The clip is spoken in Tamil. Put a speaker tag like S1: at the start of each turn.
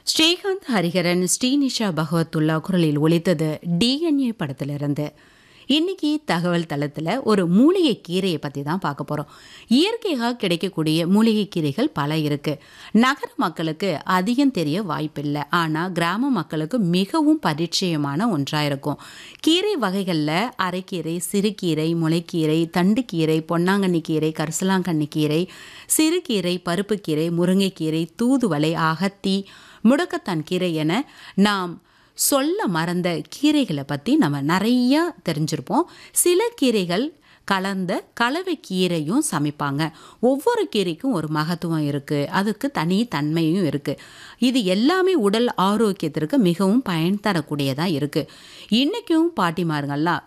S1: ஸ்ரீகாந்த் ஹரிஹரன் ஸ்ரீனிஷா பகவத்துல்லா குரலில் ஒலித்தது டிஎன்ஏ படத்திலிருந்து இன்னைக்கு தகவல் தளத்தில் ஒரு மூலிகை கீரையை பற்றி தான் பார்க்க போகிறோம் இயற்கையாக கிடைக்கக்கூடிய மூலிகை கீரைகள் பல இருக்குது நகர மக்களுக்கு அதிகம் தெரிய வாய்ப்பில்லை ஆனால் கிராம மக்களுக்கு மிகவும் பரிச்சயமான ஒன்றாக இருக்கும் கீரை வகைகளில் அரைக்கீரை சிறுகீரை முளைக்கீரை தண்டுக்கீரை பொன்னாங்கண்ணி கீரை கரிசலாங்கண்ணி கீரை சிறுகீரை பருப்புக்கீரை முருங்கைக்கீரை தூதுவளை அகத்தி முடக்கத்தான் கீரை என நாம் சொல்ல மறந்த கீரைகளை பற்றி நம்ம நிறையா தெரிஞ்சிருப்போம் சில கீரைகள் கலந்த கலவை கீரையும் சமைப்பாங்க ஒவ்வொரு கீரைக்கும் ஒரு மகத்துவம் இருக்குது அதுக்கு தனி தன்மையும் இருக்குது இது எல்லாமே உடல் ஆரோக்கியத்திற்கு மிகவும் பயன் தரக்கூடியதாக இருக்குது இன்றைக்கும் பாட்டிமார்கள்லாம்